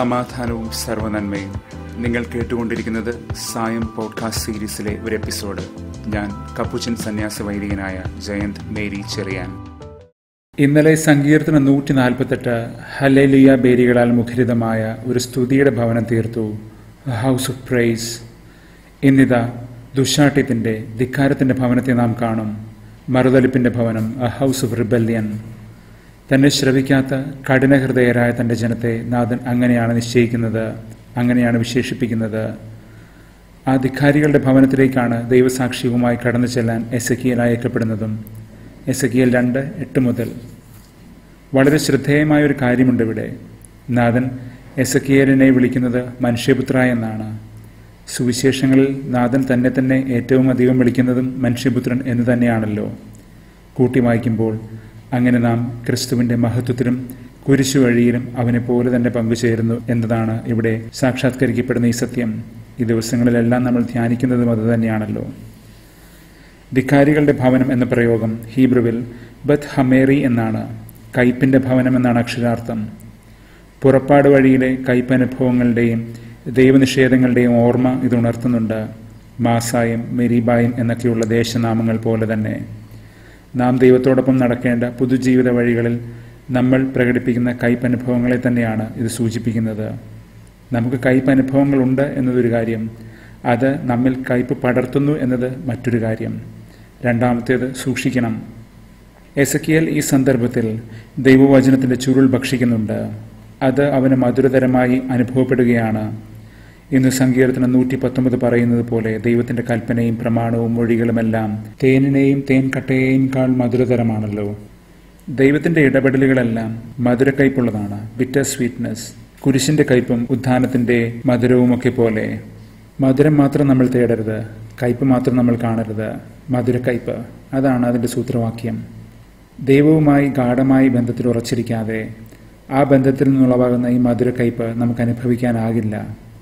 സമാധാനവും സർവനന്മയും നിങ്ങൾ കേട്ടുകൊണ്ടിരിക്കുന്നത് സായം പോഡ്കാസ്റ്റ് സീരീസിലെ ഒരു എപ്പിസോഡ് ഞാൻ കപ്പുച്ചൻ സന്യാസ വൈദികനായ ജയന്ത് മേരി ചെറിയാൻ ഇന്നലെ സങ്കീർത്തനം നൂറ്റി നാൽപ്പത്തെട്ട് ഹലേലിയ ബേരികളാൽ മുഖരിതമായ ഒരു സ്തുതിയുടെ ഭവനം തീർത്തു ഹൗസ് ഓഫ് പ്രൈസ് ഇന്നിതാ ദുശാഠ്യത്തിൻ്റെ ധിക്കാരത്തിൻ്റെ ഭവനത്തെ നാം കാണും മറുതലിപ്പിൻ്റെ ഭവനം എ ഹൗസ് ഓഫ് റിബല്യൻ തന്നെ ശ്രവിക്കാത്ത കഠിനഹൃദയരായ തൻ്റെ ജനത്തെ നാഥൻ അങ്ങനെയാണ് നിശ്ചയിക്കുന്നത് അങ്ങനെയാണ് വിശേഷിപ്പിക്കുന്നത് ആ ധിക്കാരികളുടെ ഭവനത്തിലേക്കാണ് ദൈവസാക്ഷ്യവുമായി കടന്നു ചെല്ലാൻ എസക്കിയൽ അയക്കപ്പെടുന്നതും എസക്കിയൽ രണ്ട് എട്ട് മുതൽ വളരെ ശ്രദ്ധേയമായ ഒരു കാര്യമുണ്ട് ഇവിടെ നാഥൻ എസക്കിയലിനെ വിളിക്കുന്നത് മനുഷ്യപുത്ര എന്നാണ് സുവിശേഷങ്ങളിൽ നാഥൻ തന്നെ തന്നെ ഏറ്റവും അധികം വിളിക്കുന്നതും മനുഷ്യപുത്രൻ എന്ന് തന്നെയാണല്ലോ കൂട്ടി വായിക്കുമ്പോൾ അങ്ങനെ നാം ക്രിസ്തുവിൻ്റെ മഹത്വത്തിലും കുരിശു വഴിയിലും അവനെ പോലെ തന്നെ പങ്കുചേരുന്നു എന്നതാണ് ഇവിടെ സാക്ഷാത്കരിക്കപ്പെടുന്ന ഈ സത്യം ഈ ദിവസങ്ങളിലെല്ലാം നമ്മൾ ധ്യാനിക്കുന്നതും അതുതന്നെയാണല്ലോ ധിക്കാരികളുടെ ഭവനം എന്ന പ്രയോഗം ഹീബ്രുവിൽ ബത്ത് ഹമേറി എന്നാണ് കയ്പിൻ്റെ ഭവനം എന്നാണ് അക്ഷരാർത്ഥം പുറപ്പാട് വഴിയിലെ കയ്പനുഭവങ്ങളുടെയും ദൈവനിഷേധങ്ങളുടെയും ഓർമ്മ ഇത് ഉണർത്തുന്നുണ്ട് മാസായും മെരീബായും എന്നൊക്കെയുള്ള ദേശനാമങ്ങൾ പോലെ തന്നെ നാം ദൈവത്തോടൊപ്പം നടക്കേണ്ട പുതുജീവിത വഴികളിൽ നമ്മൾ പ്രകടിപ്പിക്കുന്ന കയ്പനുഭവങ്ങളെ തന്നെയാണ് ഇത് സൂചിപ്പിക്കുന്നത് നമുക്ക് കയ്പനുഭവങ്ങളുണ്ട് എന്നതൊരു കാര്യം അത് നമ്മിൽ കയ്പ് പടർത്തുന്നു എന്നത് മറ്റൊരു കാര്യം രണ്ടാമത്തേത് സൂക്ഷിക്കണം എസക്കിയൽ ഈ സന്ദർഭത്തിൽ ദൈവവചനത്തിൻ്റെ ചുരുൾ ഭക്ഷിക്കുന്നുണ്ട് അത് അവന് മധുരതരമായി അനുഭവപ്പെടുകയാണ് ഇന്ന് സങ്കീർത്തനം നൂറ്റി പത്തൊമ്പത് പറയുന്നത് പോലെ ദൈവത്തിന്റെ കൽപ്പനയും പ്രമാണവും മൊഴികളുമെല്ലാം തേനിനെയും തേൻകട്ടയെയും കാൾ മധുരതരമാണല്ലോ ദൈവത്തിന്റെ ഇടപെടലുകളെല്ലാം മധുരക്കയ്പുള്ളതാണ് ബിറ്റർ സ്വീറ്റ്നസ് കുരിശിന്റെ കയ്പും ഉദ്ധാനത്തിന്റെ മധുരവുമൊക്കെ പോലെ മധുരം മാത്രം നമ്മൾ തേടരുത് കയ്പ് മാത്രം നമ്മൾ കാണരുത് മധുരക്കയ്പ് അതാണ് അതിന്റെ സൂത്രവാക്യം ദൈവവുമായി ഗാഠമായി ബന്ധത്തിൽ ഉറച്ചിരിക്കാതെ ആ ബന്ധത്തിൽ നിന്നുളവാകുന്ന ഈ മധുരക്കയ്പ് നമുക്ക് അനുഭവിക്കാനാകില്ല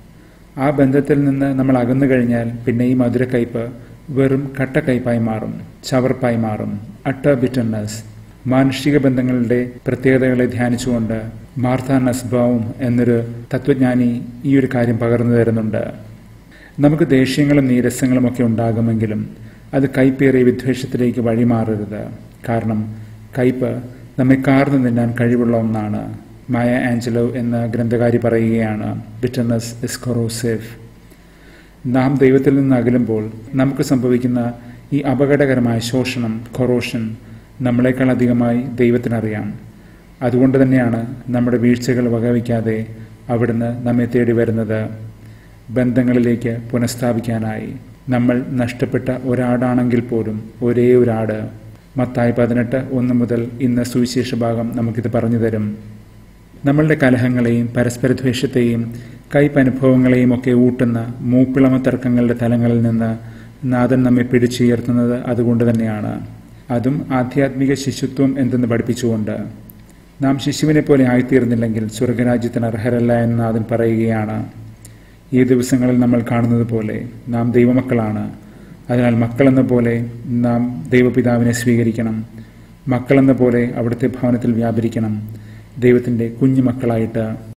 ആ ബന്ധത്തിൽ നിന്ന് നമ്മൾ അകന്നു കഴിഞ്ഞാൽ പിന്നെ ഈ മധുരക്കയ്പ് വെറും കട്ടക്കയ്പായി മാറും ചവർപ്പായി മാറും അട്ട ബിറ്റർനെസ് മാനുഷിക ബന്ധങ്ങളുടെ പ്രത്യേകതകളെ ധ്യാനിച്ചുകൊണ്ട് മാർത്ത നസ്ബാവും എന്നൊരു തത്വജ്ഞാനി ഈ ഒരു കാര്യം പകർന്നു തരുന്നുണ്ട് നമുക്ക് ദേഷ്യങ്ങളും നീരസങ്ങളും ഒക്കെ ഉണ്ടാകുമെങ്കിലും അത് കയ്പേറിയ വിദ്വേഷത്തിലേക്ക് വഴിമാറരുത് കാരണം കയ്പ് നമ്മെ കാർന്നു നിന്നാൻ കഴിവുള്ള ഒന്നാണ് മായ ആഞ്ചലോ എന്ന ഗ്രന്ഥകാരി പറയുകയാണ് ബിറ്റർനെസ് ഇസ് കൊറോസേഫ് നാം ദൈവത്തിൽ നിന്ന് അകലുമ്പോൾ നമുക്ക് സംഭവിക്കുന്ന ഈ അപകടകരമായ ശോഷണം കൊറോഷൻ നമ്മളെക്കാൾ അധികമായി ദൈവത്തിനറിയാം അതുകൊണ്ട് തന്നെയാണ് നമ്മുടെ വീഴ്ചകൾ വകവയ്ക്കാതെ അവിടുന്ന് നമ്മെ തേടി വരുന്നത് ബന്ധങ്ങളിലേക്ക് പുനഃസ്ഥാപിക്കാനായി നമ്മൾ നഷ്ടപ്പെട്ട ഒരാടാണെങ്കിൽ പോലും ഒരേ ഒരാട് മത്തായി പതിനെട്ട് ഒന്ന് മുതൽ ഇന്ന് സുവിശേഷ ഭാഗം നമുക്കിത് പറഞ്ഞു തരും നമ്മളുടെ കലഹങ്ങളെയും പരസ്പരദ്വേഷത്തെയും കയ്പനുഭവങ്ങളെയും ഒക്കെ ഊട്ടുന്ന മൂപ്പിളമ തർക്കങ്ങളുടെ തലങ്ങളിൽ നിന്ന് നാഥൻ നമ്മെ പിടിച്ചുയർത്തുന്നത് അതുകൊണ്ട് തന്നെയാണ് അതും ആധ്യാത്മിക ശിശുത്വം എന്തെന്ന് പഠിപ്പിച്ചുകൊണ്ട് നാം ശിശുവിനെ പോലെ ആയിത്തീർന്നില്ലെങ്കിൽ സ്വർഗരാജ്യത്തിന് അർഹരല്ല എന്ന് നാഥൻ പറയുകയാണ് ഈ ദിവസങ്ങളിൽ നമ്മൾ കാണുന്നത് പോലെ നാം ദൈവമക്കളാണ് അതിനാൽ മക്കളെന്ന പോലെ നാം ദൈവപിതാവിനെ സ്വീകരിക്കണം മക്കളെന്ന പോലെ അവിടുത്തെ ഭവനത്തിൽ വ്യാപരിക്കണം ദൈവത്തിൻ്റെ കുഞ്ഞു മക്കളായിട്ട്